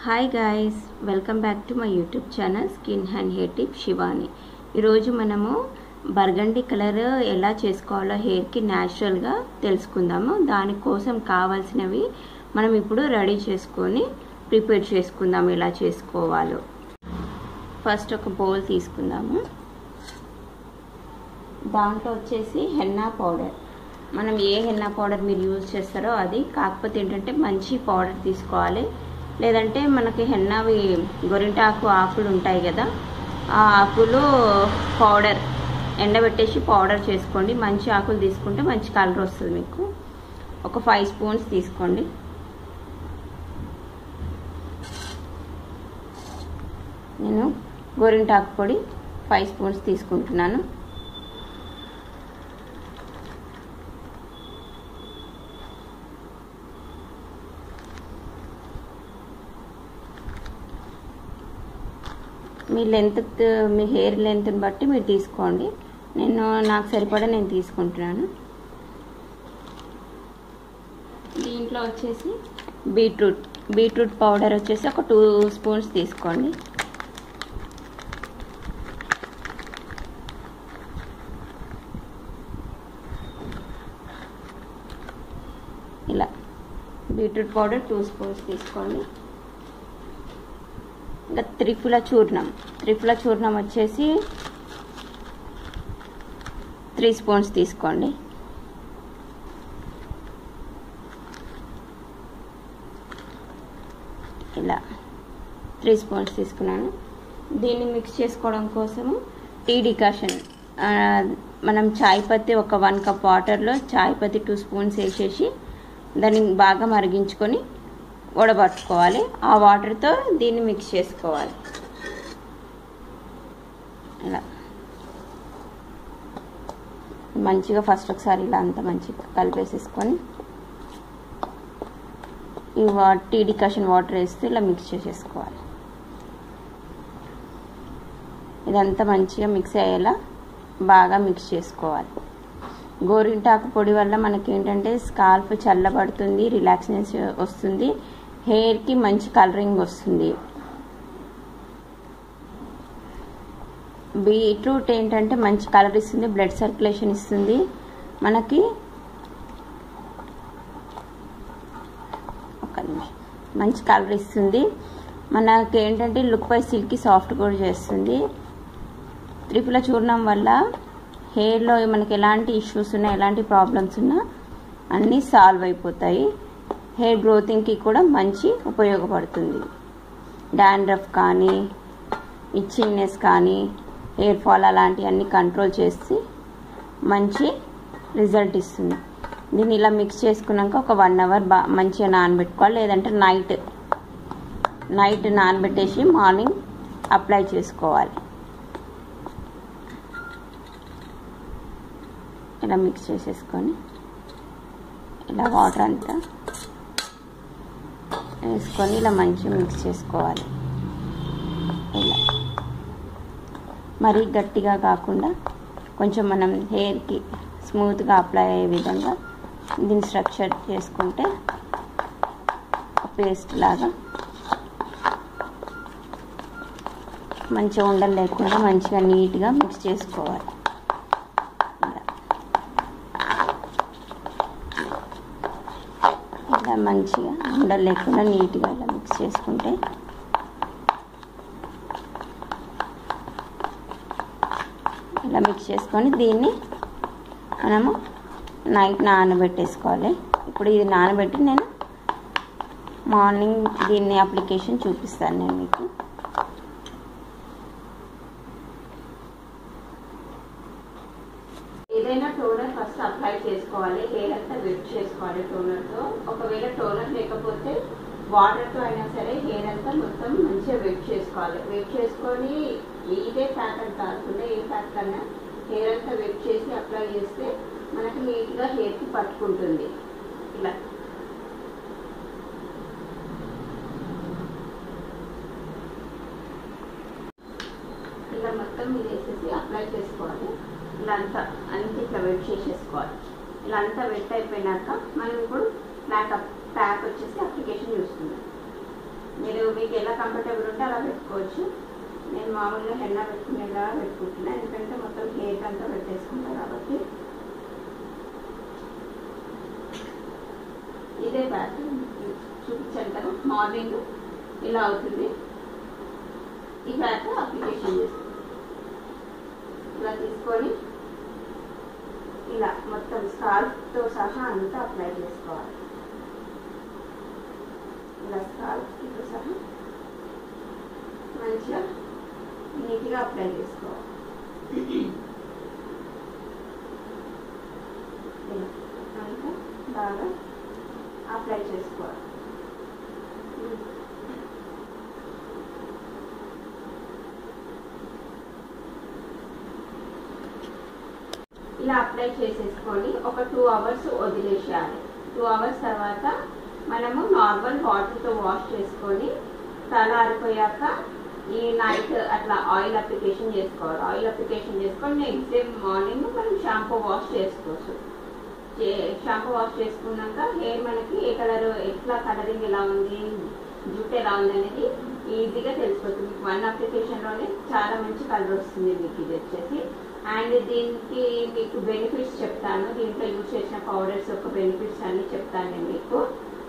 hi guys welcome back to my YouTube channel skin and hair tip Shivani ఈరోజు మనము burgundy colour ఎలా చేసుకోవాలో హెయిర్కి న్యాచురల్గా తెలుసుకుందాము దానికోసం కావాల్సినవి మనం ఇప్పుడు రెడీ చేసుకొని ప్రిపేర్ చేసుకుందాం ఎలా చేసుకోవాలో ఫస్ట్ ఒక బౌల్ తీసుకుందాము దాంట్లో వచ్చేసి హెన్నా పౌడర్ మనం ఏ హెన్నా పౌడర్ మీరు యూజ్ చేస్తారో అది కాకపోతే ఏంటంటే మంచి పౌడర్ తీసుకోవాలి లేదంటే మనకి హెన్నావి గొరింటాకు ఆకులు ఉంటాయి కదా ఆ ఆకులు పౌడర్ ఎండబెట్టేసి పౌడర్ చేసుకోండి మంచి ఆకులు తీసుకుంటే మంచి కలర్ వస్తుంది మీకు ఒక ఫైవ్ స్పూన్స్ తీసుకోండి నేను గోరింటాకు పొడి ఫైవ్ స్పూన్స్ తీసుకుంటున్నాను మీ లెంత్ మీ హెయిర్ లెంత్ని బట్టి మీరు తీసుకోండి నేను నాకు సరిపడా నేను తీసుకుంటున్నాను దీంట్లో వచ్చేసి బీట్రూట్ బీట్రూట్ పౌడర్ వచ్చేసి ఒక టూ స్పూన్స్ తీసుకోండి ఇలా బీట్రూట్ పౌడర్ టూ స్పూన్స్ తీసుకోండి ఇంకా త్రిఫుల చూర్ణం త్రిఫుల చూర్ణం వచ్చేసి త్రీ స్పూన్స్ తీసుకోండి ఇలా త్రీ స్పూన్స్ తీసుకున్నాను దీన్ని మిక్స్ చేసుకోవడం కోసము టీ డికాషన్ మనం చాయ్ పత్తి ఒక వన్ కప్ వాటర్లో చాయ్ పత్తి టూ స్పూన్స్ వేసేసి దాన్ని బాగా మరిగించుకొని వడబట్టుకోవాలి ఆ వాటర్తో దీన్ని మిక్స్ చేసుకోవాలి ఇలా మంచిగా ఫస్ట్ ఒకసారి ఇలా అంతా మంచిగా కలిపేసేసుకొని ఈ వా టీ డికాషన్ వాటర్ వేస్తే ఇలా మిక్స్ చేసేసుకోవాలి ఇదంతా మంచిగా మిక్స్ అయ్యేలా బాగా మిక్స్ చేసుకోవాలి గోరింటాకు పొడి వల్ల మనకి ఏంటంటే స్కాల్ప్ చల్లబడుతుంది రిలాక్స్నెస్ వస్తుంది హెయిర్కి మంచి కలరింగ్ వస్తుంది బీట్రూట్ ఏంటంటే మంచి కలర్ ఇస్తుంది బ్లడ్ సర్క్యులేషన్ ఇస్తుంది మనకి ఒక నిమిషం మంచి కలర్ ఇస్తుంది మనకి ఏంటంటే లుక్ పై సిల్కీ సాఫ్ట్ కూడా చేస్తుంది త్రిపుల చూర్ణం వల్ల హెయిర్లో మనకి ఎలాంటి ఇష్యూస్ ఉన్నా ఎలాంటి ప్రాబ్లమ్స్ ఉన్నా అన్నీ సాల్వ్ అయిపోతాయి హెయిర్ గ్రోతింగ్కి కూడా మంచి ఉపయోగపడుతుంది డాండ్రఫ్ కానీ ఇచ్చిన్నెస్ కానీ హెయిర్ ఫాల్ అలాంటివన్నీ కంట్రోల్ చేసి మంచి రిజల్ట్ ఇస్తుంది దీన్ని ఇలా మిక్స్ చేసుకున్నాక ఒక వన్ అవర్ బా మంచిగా నానబెట్టుకోవాలి లేదంటే నైట్ నైట్ నానబెట్టేసి మార్నింగ్ అప్లై చేసుకోవాలి ఇలా మిక్స్ చేసేసుకొని ఇలా వాటర్ అంతా వేసుకొని ఇలా మంచిగా మిక్స్ చేసుకోవాలి ఇలా మరీ గట్టిగా కాకుండా కొంచెం మనం హెయిర్కి స్మూత్గా అప్లై అయ్యే విధంగా దీన్ని స్ట్రక్చర్ చేసుకుంటే పేస్ట్ లాగా మంచిగా ఉండలు లేకుండా మంచిగా నీట్గా మిక్స్ చేసుకోవాలి ఇలా మంచిగా ఉండలు లేకుండా నీట్గా ఇలా మిక్స్ చేసుకుంటే ఇలా మిక్స్ చేసుకొని దీన్ని మనము నైట్ నానబెట్టేసుకోవాలి ఇప్పుడు ఇది నానబెట్టి నేను మార్నింగ్ దీన్ని అప్లికేషన్ చూపిస్తాను నేను మీకు ఏదైనా టోనర్ ఫస్ట్ అప్లై చేసుకోవాలి హెయిర్ అంతా వెట్ చేసుకోవాలి టోనర్తో ఒకవేళ టోనర్ లేకపోతే వాటర్తో అయినా సరే హెయిర్ అంతా మొత్తం మంచిగా వెట్ చేసుకోవాలి వెట్ చేసుకొని ఇదే ప్యాక్ అని కాకుండా ఏ ప్యాక్ కన్నా హెయిర్ అంతా వెట్ చేసి అప్లై చేస్తే మనకి నీట్గా హెయిర్కి పట్టుకుంటుంది ఇలా ఇలా మొత్తం ఇది వేసేసి అప్లై చేసుకోవాలి ఇలా అంతా అంతా ఇట్లా వెట్ చేసేసుకోవాలి ఇలా అంతా వెట్ అయిపోయినాక మనం ఇప్పుడు ప్యాక్ ప్యాక్ వచ్చేసి అప్లికేషన్ చూస్తున్నాం మీరు మీకు ఎలా కంఫర్టబుల్ ఉంటే అలా పెట్టుకోవచ్చు నేను మామూలుగా హెన్నా పెట్టుకునేలా పెట్టుకుంటున్నాను ఎందుకంటే మొత్తం హెయిర్ అంతా పెట్టేసుకుంటాను కాబట్టి ఇదే బ్యాక్ చూపించాను కదా మార్నింగ్ ఇలా అవుతుంది ఈ బ్యాక్ అప్లికేషన్ చేస్తాను ఇలా తీసుకొని ఇలా మొత్తం స్కాల్ప్తో సహా అంతా అప్లై చేసుకోవాలి ఇలా స్కాల్ప్తో సహా మంచిగా నీట్గా అప్లై చేసుకోవాలి ఇలా అంతా బాగా అప్లై చేసుకోవాలి ఇలా అప్లై చేసేసుకొని ఒక టూ అవర్స్ వదిలేసేయాలి టూ అవర్స్ తర్వాత మనము నార్మల్ వాటర్తో వాష్ చేసుకొని తల ఆరిపోయాక ఈ నైట్ అట్లా ఆయిల్ అప్లికేషన్ చేసుకోవాలి ఆయిల్ అప్లికేషన్ చేసుకొని నెక్స్ట్ డే మార్నింగ్ మనం షాంపూ వాష్ చేసుకోవచ్చు షాంపూ వాష్ చేసుకున్నాక హెయిర్ మనకి ఏ కలర్ ఎట్లా కలరింగ్ ఎలా ఉంది జుట్టు ఎలా ఉంది అనేది ఈజీగా తెలిసిపోతుంది మీకు వన్ అప్లికేషన్లోనే చాలా మంచి కలర్ వస్తుంది మీకు ఇది వచ్చేసి అండ్ దీనికి మీకు బెనిఫిట్స్ చెప్తాను దీంట్లో యూజ్ చేసిన పౌడర్స్ యొక్క బెనిఫిట్స్ అన్ని చెప్తాను నేను మీకు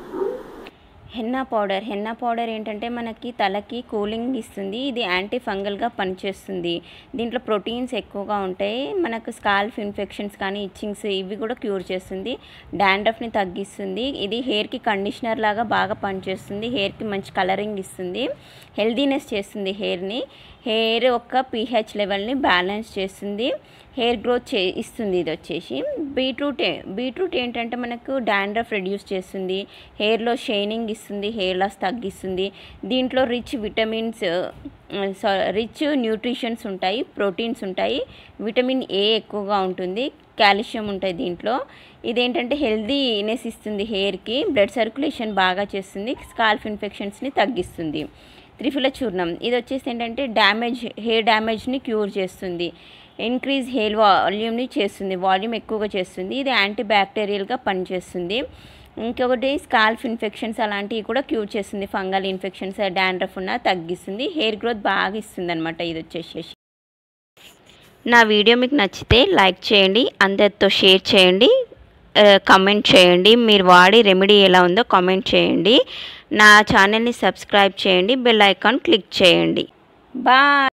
హెన్నా పౌడర్ హెన్నా పౌడర్ ఏంటంటే మనకి తలకి కూలింగ్ ఇస్తుంది ఇది యాంటీ ఫంగల్గా పనిచేస్తుంది దీంట్లో ప్రోటీన్స్ ఎక్కువగా ఉంటాయి మనకు స్కాల్ఫ్ ఇన్ఫెక్షన్స్ కానీ ఇచ్చింగ్స్ ఇవి కూడా క్యూర్ చేస్తుంది డాండ్రఫ్ని తగ్గిస్తుంది ఇది హెయిర్కి కండిషనర్ లాగా బాగా పనిచేస్తుంది హెయిర్కి మంచి కలరింగ్ ఇస్తుంది హెల్దీనెస్ చేస్తుంది హెయిర్ని హెయిర్ యొక్క పీహెచ్ లెవెల్ని బ్యాలెన్స్ చేస్తుంది హెయిర్ గ్రోత్ చే ఇస్తుంది ఇది వచ్చేసి బీట్రూట్ ఏ- బీట్రూట్ ఏంటంటే మనకు డాండ్రఫ్ రెడ్యూస్ చేస్తుంది హెయిర్లో షైనింగ్ ఇస్తుంది హెయిర్ లాస్ తగ్గిస్తుంది దీంట్లో రిచ్ విటమిన్స్ రిచ్ న్యూట్రిషన్స్ ఉంటాయి ప్రోటీన్స్ ఉంటాయి విటమిన్ ఏ ఎక్కువగా ఉంటుంది కాల్షియం ఉంటాయి దీంట్లో ఇదేంటంటే హెల్దీనెస్ ఇస్తుంది హెయిర్కి బ్లడ్ సర్క్యులేషన్ బాగా చేస్తుంది స్కాల్ఫ్ ఇన్ఫెక్షన్స్ని తగ్గిస్తుంది త్రిఫల చూర్ణం ఇది వచ్చేసి ఏంటంటే డ్యామేజ్ హెయిర్ డ్యామేజ్ని క్యూర్ చేస్తుంది ఇంక్రీజ్ హెయిర్ వాల్యూమ్ని చేస్తుంది వాల్యూమ్ ఎక్కువగా చేస్తుంది ఇది యాంటీ బ్యాక్టీరియల్గా పనిచేస్తుంది ఇంకొకటి స్కాల్ఫ్ ఇన్ఫెక్షన్స్ అలాంటివి కూడా క్యూర్ చేస్తుంది ఫంగల్ ఇన్ఫెక్షన్స్ డాండ్రఫ్ ఉన్న తగ్గిస్తుంది హెయిర్ గ్రోత్ బాగా ఇస్తుంది అనమాట ఇది వచ్చేసేసి నా వీడియో మీకు నచ్చితే లైక్ చేయండి అందరితో షేర్ చేయండి కమెంట్ చేయండి మీరు వాడే రెమెడీ ఎలా ఉందో కామెంట్ చేయండి నా ఛానల్ని సబ్స్క్రైబ్ చేయండి బెల్ ఐకాన్ క్లిక్ చేయండి బాయ్